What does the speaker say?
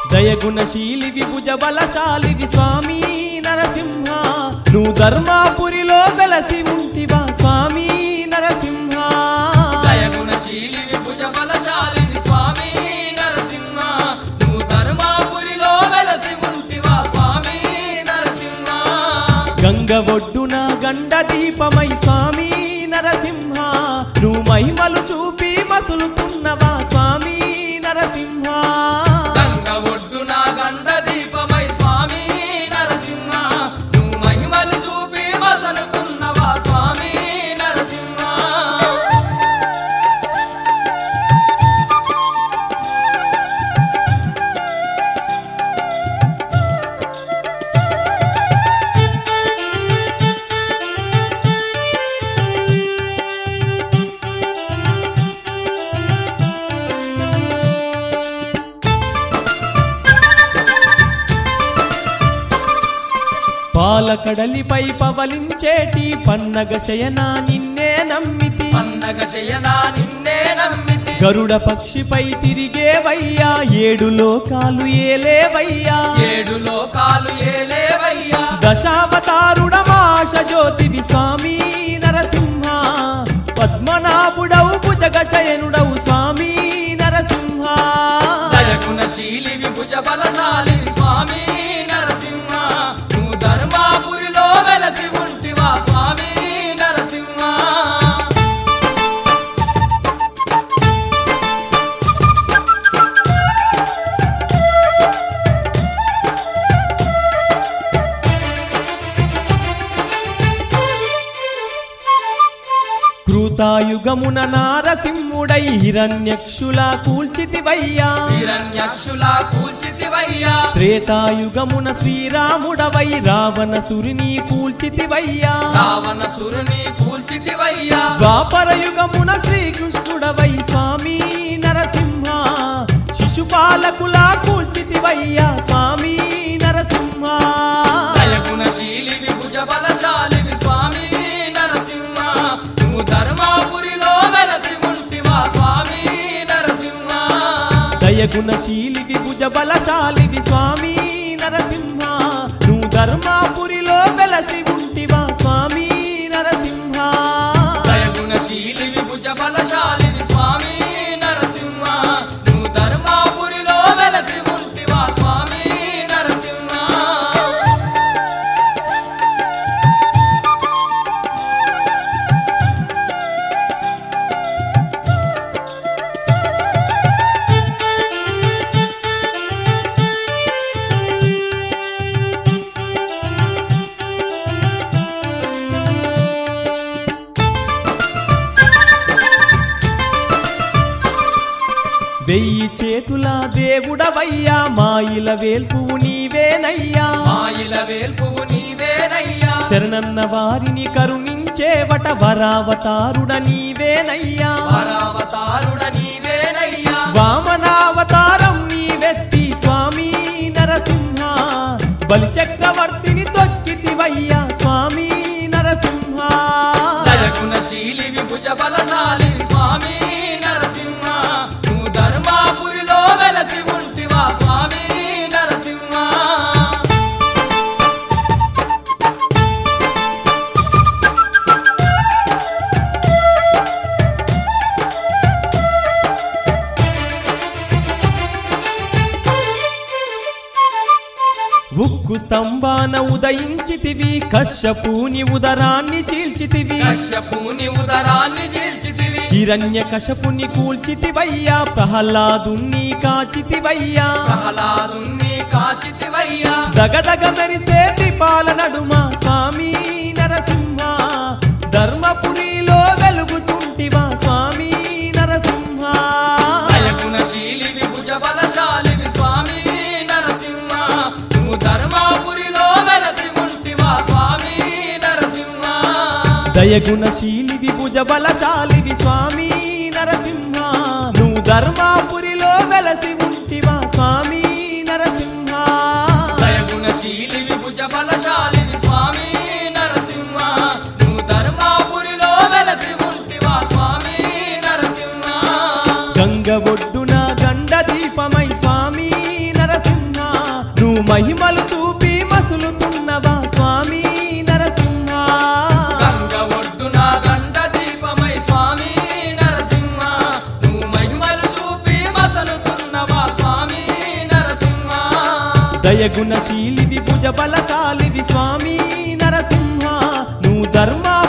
దయగుణశీలివి భుజ బలశాలివి స్వామి నరసింహ నువ్వు ధర్మాపురిలో వెలసి ఉంటివా స్వామి నరసింహ దయగుణశీలి విభుజ బలశాలిని స్వామి నరసింహ నువ్వు ధర్మాపురిలో వెలసి ఉంటివా స్వామి నరసింహ గంగ ఒడ్డున గండ దీపమై స్వామి నరసింహ నువ్వు మహిమలు చూపి మసులుతున్నవా స్వామి నరసింహ గంగ ఒడ్డున గండ దీపమై స్వామి నరసింహ నువ్వు మహిమలు చూపి మసలుతున్నవా స్వామి నరసింహ పాలకడలిపై పవలించేటి పన్నగ శయన నిన్నే నమ్మితి పన్నగ శయనా నిన్నే నమ్మితి గరుడ పక్షిపై తిరిగేవయ్యా ఏడు లోకాలు ఏలేవయ్యా ఏడు లోకాలు ఏలేవయ్యా దశావతారుడమాశ జ్యోతివి స్వామి నరసింహ పద్మనాభుడవు భుజగ శయనుడవు స్వామి నరసింహ దయగుణశీలి విభుజ బలశాలి స్వామి నరసింహ నువ్వు ధర్మాపురిలో వెలసి ఉంటివా స్వామి నరసింహ కృతాయుగమున నారసింహుడై హిరణ్యక్షుల కూల్చితివయ్యా హిరణ్యక్షులా కూల్చితివయ్యా త్రేతాయుగమున శ్రీరాముడవై రావణ సురిని కూల్చితివయ్యా రావణ సురుని కూల్చితివయ్యా ద్వాపర యుగమున శ్రీకృష్ణుడవై స్వామి నరసింహ శిశుపాలకులా కూల్చితివయ్యా స్వామి నరసింహ దయగుణశీలి విభుజ బలశాలి స్వామి నరసింహ నువ్వు ధర్మాపురిలో వెలసి ఉంటివా స్వామి నరసింహ దయగుణశీలివి భుజ బలశాలివి స్వామి నరసింహ నువ్వు ధర్మాపురిలో వెలసి ఉంటివా స్వామి నరసింహ దయగుణశీలి విభుజ బలశాలి స్వామి నరసింహ నువ్వు ధర్మాపురిలో వెలసి ఉంటివా స్వామి నరసింహ వెయ్యి చేతుల దేవుడవయ్యా మాయిల వేల్పువు నీవేనయ్యా మాయిల వేల్పువు నీవేనయ్యా శరణన్న వారిని కరుణించేవట వరావతారుడ నీవేనయ్యా పరావతారుడ నీవేనయ్యా వామనావతారం నీవెత్తి స్వామి నరసింహ బలి చక్రవర్తిని తొక్కితివయ్యా స్వామి నరసింహ దయగుణశీలి విభుజ బలశాలి స్వామి నరసింహ నువ్వు ధర్మాపురిలో వెలసి ఉంటివా స్వామి నరసింహ ఉక్కు స్తంభాన ఉదయించితివి కశ్యపూని ఉదరాన్ని చీల్చితివి కశ్యపుని ఉదరాన్ని చీల్చితివి హిరణ్య కశపుని కూల్చితివయ్యా ప్రహ్లాదుని కాచితివయ్యా ప్రహ్లాదుని కాచితివయ్యా దగదగ మెరిసే దీపాల నడుమ స్వామి నరసింహ ధర్మపురిలో వెలుగుతుంటివా స్వామి నరసింహ దయగుణశీలి విభుజ బలశాలి స్వామి నరసింహ నువ్వు ధర్మాపురిలో వెలసి ఉంటివా స్వామి నరసింహ దయగుణశీలివి భుజ బలశాలివి స్వామి నరసింహ నువ్వు ధర్మాపురిలో వెలసి ఉంటివా స్వామి నరసింహ దయగుణశీలి విభుజ బలశాలి స్వామి నరసింహ నువ్వు ధర్మాపురిలో వెలసి ఉంటివా స్వామి నరసింహ గంగ ఒడ్డున గండ దీపమై స్వామి నరసింహ దయగుణశీలివి భుజ బలశాలివి స్వామి నరసింహ నువ్వు ధర్మా